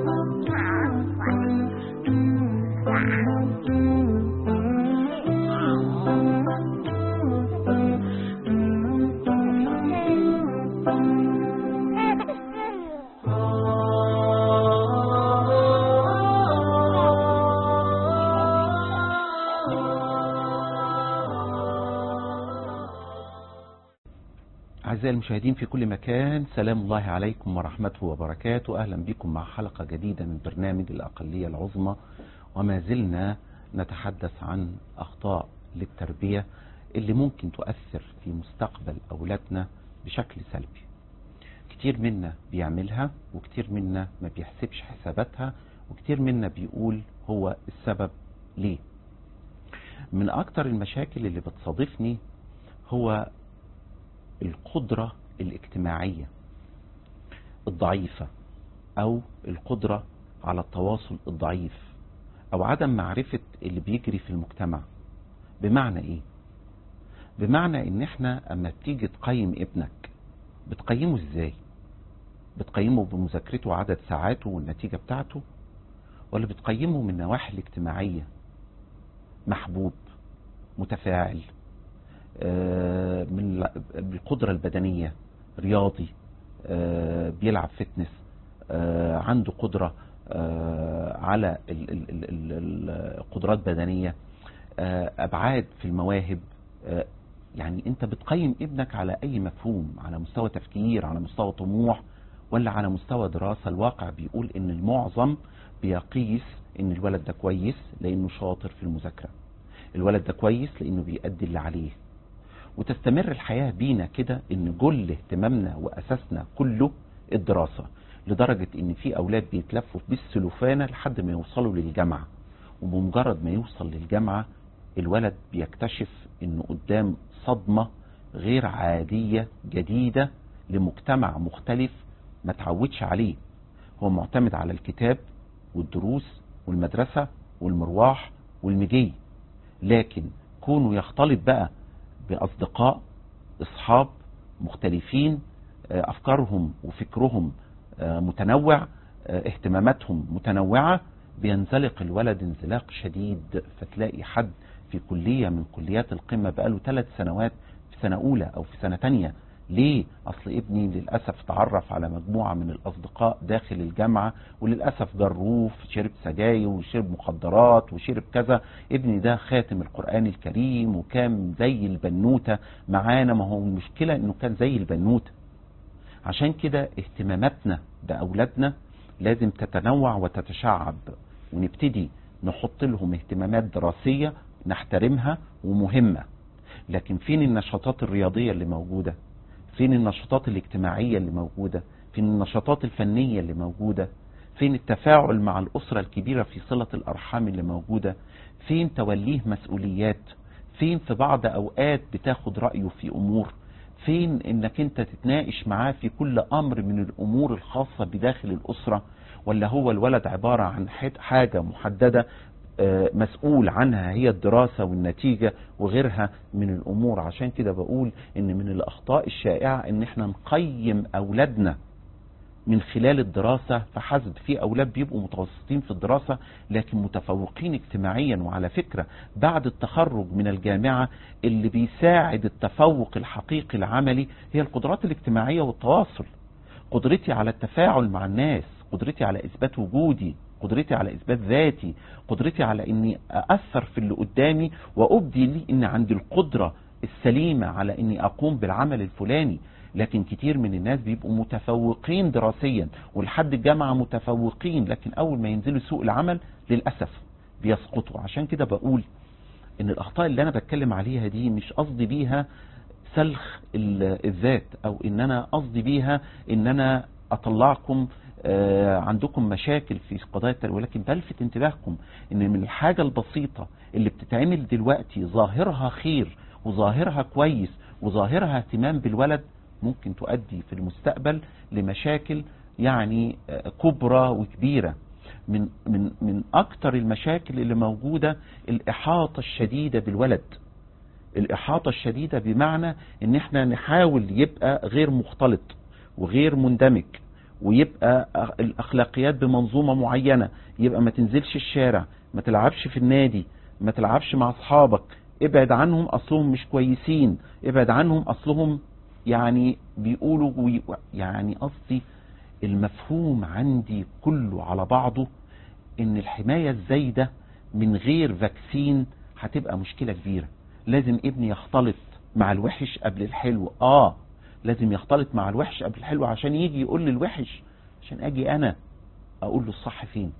أعزائي المشاهدين في كل مكان سلام الله عليكم ورحمته وبركاته أهلا بكم مع حلقة جديدة من برنامج الأقلية العظمى وما زلنا نتحدث عن أخطاء للتربية اللي ممكن تؤثر في مستقبل أولادنا بشكل سلبي كتير منا بيعملها وكتير منا ما بيحسبش حساباتها وكتير منا بيقول هو السبب ليه من أكتر المشاكل اللي بتصادفني هو القدرة الاجتماعية الضعيفة او القدرة على التواصل الضعيف او عدم معرفة اللي بيجري في المجتمع بمعنى ايه بمعنى ان احنا اما بتيجي تقيم ابنك بتقيمه ازاي بتقيمه بمذاكرته وعدد ساعاته والنتيجة بتاعته ولا بتقيمه من النواحي الاجتماعية محبوب متفاعل من القدرة البدنية رياضي بيلعب فتنس عنده قدرة على قدرات بدنية أبعاد في المواهب يعني أنت بتقيم ابنك على أي مفهوم على مستوى تفكير على مستوى طموح ولا على مستوى دراسة الواقع بيقول ان المعظم بيقيس ان الولد ده كويس لانه شاطر في المذاكرة الولد ده كويس لانه بيأدي اللي عليه وتستمر الحياة بينا كده ان كل اهتمامنا واساسنا كله الدراسة لدرجة ان في اولاد بيتلفوا بالسلوفانة لحد ما يوصلوا للجامعة وبمجرد ما يوصل للجامعة الولد بيكتشف انه قدام صدمة غير عادية جديدة لمجتمع مختلف ما تعودش عليه هو معتمد على الكتاب والدروس والمدرسة والمرواح والمجي لكن كونه يختلط بقى بأصدقاء أصحاب مختلفين أفكارهم وفكرهم متنوع اهتماماتهم متنوعة بينزلق الولد انزلاق شديد فتلاقي حد في كلية من كليات القمة بقاله ثلاث سنوات في سنة أولى أو في سنة تانية ليه أصل ابني للأسف تعرف على مجموعة من الأصدقاء داخل الجامعة وللأسف جروف شرب سجاير وشرب مخدرات وشرب كذا ابني ده خاتم القرآن الكريم وكان زي البنوتة معانا ما هو المشكلة انه كان زي البنوتة عشان كده اهتماماتنا بأولادنا لازم تتنوع وتتشعب ونبتدي نحط لهم اهتمامات دراسية نحترمها ومهمة لكن فين النشاطات الرياضية اللي موجودة فين النشاطات الاجتماعية اللي موجودة فين النشاطات الفنية اللي موجودة فين التفاعل مع الأسرة الكبيرة في صلة الأرحام اللي موجودة فين توليه مسؤوليات فين في بعض أوقات بتاخد رأيه في أمور فين انك انت تتناقش معاه في كل امر من الامور الخاصة بداخل الاسرة ولا هو الولد عبارة عن حاجة محددة مسؤول عنها هي الدراسة والنتيجة وغيرها من الامور عشان كده بقول ان من الاخطاء الشائعة ان احنا نقيم اولادنا من خلال الدراسة فحسب في اولاد بيبقوا متوسطين في الدراسة لكن متفوقين اجتماعيا وعلى فكرة بعد التخرج من الجامعة اللي بيساعد التفوق الحقيقي العملي هي القدرات الاجتماعية والتواصل قدرتي على التفاعل مع الناس قدرتي على اثبات وجودي قدرتي على اثبات ذاتي قدرتي على اني اثر في اللي قدامي وابدي لي ان عندي القدرة السليمة على اني اقوم بالعمل الفلاني لكن كتير من الناس بيبقوا متفوقين دراسيا ولحد الجامعة متفوقين لكن اول ما ينزلوا سوق العمل للأسف بيسقطوا عشان كده بقول ان الاخطاء اللي انا بتكلم عليها دي مش قصدي بيها سلخ الذات او ان انا قصدي بيها ان انا اطلعكم عندكم مشاكل في قضايا التربية ولكن بلفت انتباهكم ان من الحاجة البسيطة اللي بتتعمل دلوقتي ظاهرها خير وظاهرها كويس وظاهرها اهتمام بالولد ممكن تؤدي في المستقبل لمشاكل يعني كبرى وكبيرة من, من, من اكتر المشاكل اللي موجودة الاحاطة الشديدة بالولد الاحاطة الشديدة بمعنى ان احنا نحاول يبقى غير مختلط وغير مندمج ويبقى الاخلاقيات بمنظومة معينة يبقى ما تنزلش الشارع ما تلعبش في النادي ما تلعبش مع اصحابك ابعد عنهم اصلهم مش كويسين ابعد عنهم اصلهم يعني بيقولوا وي- يعني قصدي المفهوم عندي كله على بعضه ان الحماية الزايدة من غير فاكسين هتبقى مشكلة كبيرة لازم ابني يختلط مع الوحش قبل الحلو اه لازم يختلط مع الوحش قبل الحلو عشان يجي يقول لي الوحش عشان اجي انا اقول له الصح فين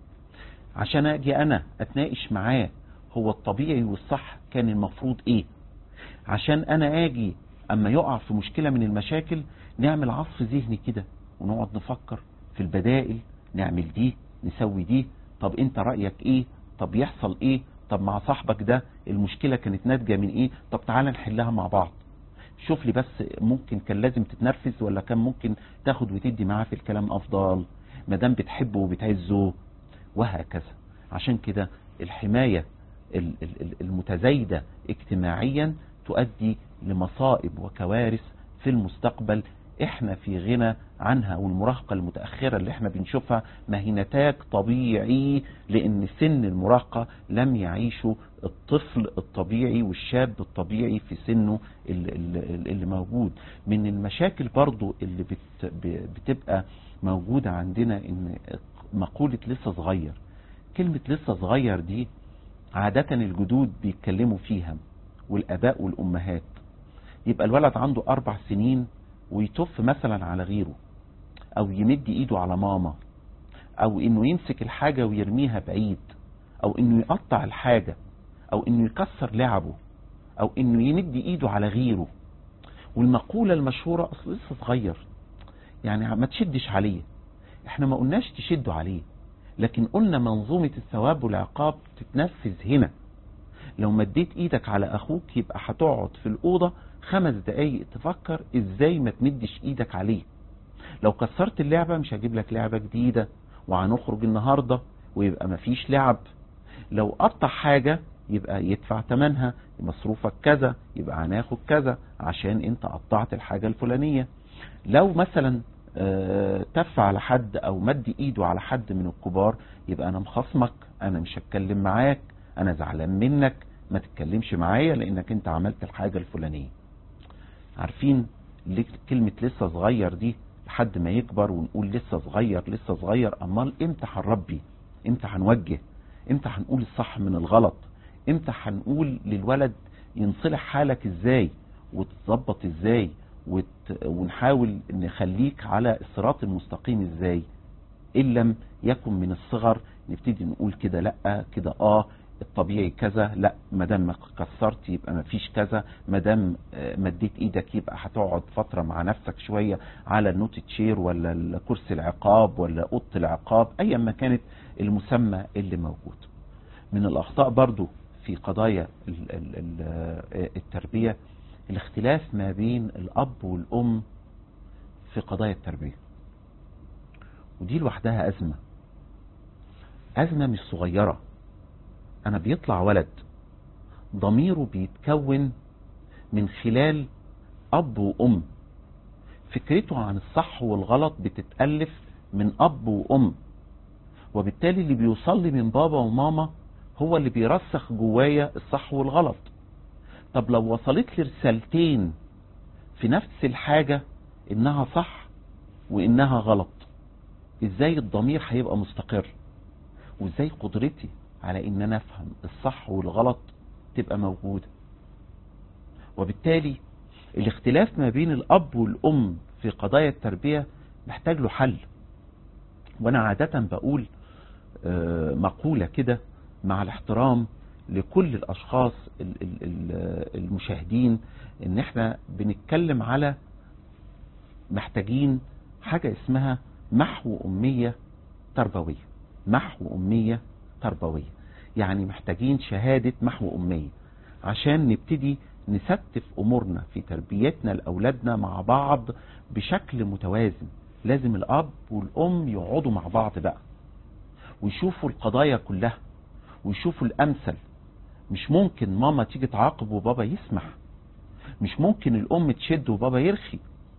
عشان اجي انا اتناقش معاه هو الطبيعي والصح كان المفروض ايه عشان انا اجي اما يقع في مشكلة من المشاكل نعمل عصف ذهني كده ونقعد نفكر في البدائل نعمل دي نسوي دي طب انت رأيك ايه طب يحصل ايه طب مع صاحبك ده المشكلة كانت ناتجة من ايه طب تعالى نحلها مع بعض شوف لي بس ممكن كان لازم تتنرفز ولا كان ممكن تاخد وتدي معاه في الكلام افضل ما دام بتحبه وبتعزه وهكذا عشان كده الحماية ال- ال- ال- المتزايدة اجتماعيا تؤدي لمصائب وكوارث في المستقبل احنا في غنى عنها والمراهقة المتأخرة اللي احنا بنشوفها ما هي نتاج طبيعي لان سن المراهقة لم يعيشوا الطفل الطبيعي والشاب الطبيعي في سنه اللي, اللي اللي موجود من المشاكل برضو اللي بت ب- بتبقى موجودة عندنا ان مقولة لسه صغير كلمة لسه صغير دي عادة الجدود بيتكلموا فيها والاباء والامهات يبقى الولد عنده اربع سنين ويتف مثلا على غيره او يمد ايده على ماما او انه يمسك الحاجة ويرميها بعيد او انه يقطع الحاجة او انه يكسر لعبه او انه يمد ايده على غيره والمقولة المشهورة اصل لسه صغير يعني ما تشدش عليه احنا ما قلناش تشدوا عليه لكن قلنا منظومة الثواب والعقاب تتنفذ هنا لو مديت ايدك على اخوك يبقى هتقعد في الاوضة خمس دقايق تفكر ازاي ما تمدش ايدك عليه لو كسرت اللعبة مش هجيب لك لعبة جديدة وهنخرج النهاردة ويبقى مفيش لعب لو قطع حاجة يبقى يدفع تمنها مصروفك كذا يبقى هناخد كذا عشان انت قطعت الحاجة الفلانية لو مثلا آه، تف على حد او مد ايده على حد من الكبار يبقى انا مخصمك انا مش هتكلم معاك انا زعلان منك ما تتكلمش معايا لانك انت عملت الحاجة الفلانية عارفين ليه كلمة لسه صغير دي لحد ما يكبر ونقول لسه صغير لسه صغير امال امتى هنربي امتى هنوجه امتى هنقول الصح من الغلط امتى هنقول للولد ينصلح حالك ازاي وتظبط ازاي وت... ونحاول نخليك على الصراط المستقيم ازاي ان لم يكن من الصغر نبتدي نقول كده لا كده اه الطبيعي كذا لا ما دام ما كسرت يبقى ما فيش كذا ما دام آه، مديت ايدك يبقى هتقعد فتره مع نفسك شويه على النوت تشير ولا كرسي العقاب ولا اوضه العقاب ايا ما كانت المسمى اللي موجود من الاخطاء برضو في قضايا ال- ال- ال- آه، التربيه الاختلاف ما بين الاب والام في قضايا التربيه ودي لوحدها ازمه ازمه مش صغيره انا بيطلع ولد ضميره بيتكون من خلال اب وام فكرته عن الصح والغلط بتتألف من اب وام وبالتالي اللي بيوصل لي من بابا وماما هو اللي بيرسخ جوايا الصح والغلط طب لو وصلت لي رسالتين في نفس الحاجة انها صح وانها غلط ازاي الضمير هيبقى مستقر وازاي قدرتي على ان انا افهم الصح والغلط تبقى موجودة وبالتالي الاختلاف ما بين الاب والام في قضايا التربية محتاج له حل وانا عادة بقول آه، مقولة كده مع الاحترام لكل الاشخاص ال- ال- ال- المشاهدين ان احنا بنتكلم على محتاجين حاجة اسمها محو امية تربوية محو امية تربوية يعني محتاجين شهادة محو امية عشان نبتدي نستف امورنا في تربيتنا لاولادنا مع بعض بشكل متوازن لازم الاب والام يقعدوا مع بعض بقى ويشوفوا القضايا كلها ويشوفوا الامثل مش ممكن ماما تيجي تعاقب وبابا يسمح مش ممكن الام تشد وبابا يرخي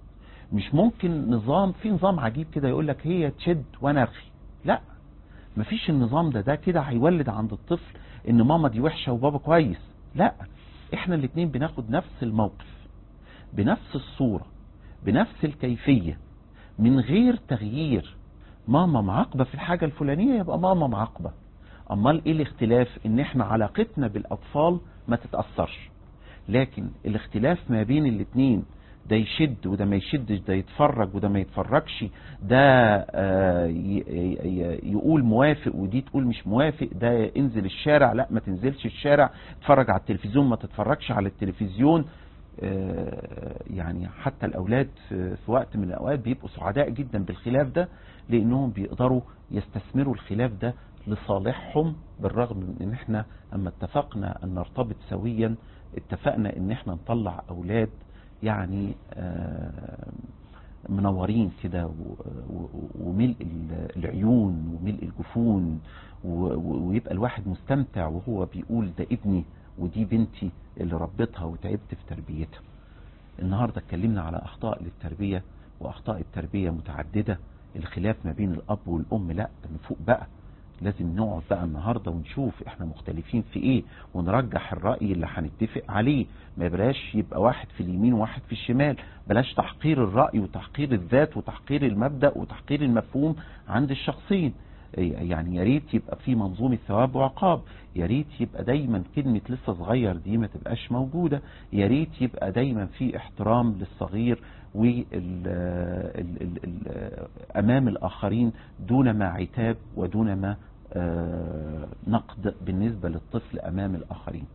مش ممكن نظام في نظام عجيب كده يقول لك هي تشد وانا ارخي لا مفيش النظام ده ده كده هيولد عند الطفل ان ماما دي وحشه وبابا كويس لا احنا الاتنين بناخد نفس الموقف بنفس الصوره بنفس الكيفيه من غير تغيير ماما معاقبه في الحاجه الفلانيه يبقى ماما معاقبه امال ايه الاختلاف ان احنا علاقتنا بالاطفال ما تتاثرش لكن الاختلاف ما بين الاتنين ده يشد وده ما يشدش ده يتفرج وده ما يتفرجش ده آه، ي- ي- يقول موافق ودي تقول مش موافق ده انزل الشارع لا ما تنزلش الشارع اتفرج على التلفزيون ما تتفرجش على التلفزيون آه، يعني حتى الأولاد في في وقت من الأوقات بيبقوا سعداء جدا بالخلاف ده لأنهم بيقدروا يستثمروا الخلاف ده لصالحهم بالرغم من ان احنا اما اتفقنا ان نرتبط سويا اتفقنا ان احنا نطلع اولاد يعني آه، منورين كده و- و- وملء ال- العيون وملء الجفون و- و- ويبقى الواحد مستمتع وهو بيقول ده ابني ودي بنتي اللي ربيتها وتعبت في تربيتها النهاردة اتكلمنا على أخطاء للتربية وأخطاء التربية متعددة الخلاف ما بين الأب والأم لا نفوق بقى لازم نقعد بقى النهاردة ونشوف احنا مختلفين في ايه ونرجح الرأي اللي هنتفق عليه ما بلاش يبقى واحد في اليمين وواحد في الشمال بلاش تحقير الرأي وتحقير الذات وتحقير المبدأ وتحقير المفهوم عند الشخصين يعني يا ريت يبقى في منظومة ثواب وعقاب يا ريت يبقى دايما كلمة لسه صغير دي ما تبقاش موجودة يا ريت يبقى دايما في احترام للصغير وال ال ال ال امام الاخرين دون ما عتاب ودون ما آه، نقد بالنسبة للطفل امام الاخرين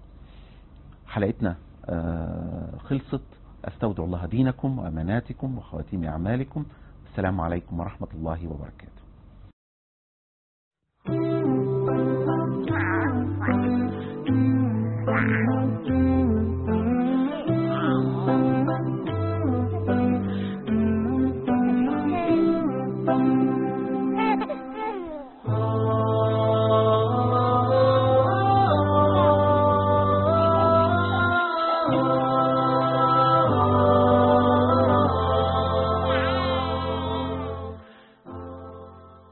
حلقتنا آه، خلصت استودع الله دينكم واماناتكم وخواتيم اعمالكم السلام عليكم ورحمة الله وبركاته Wow.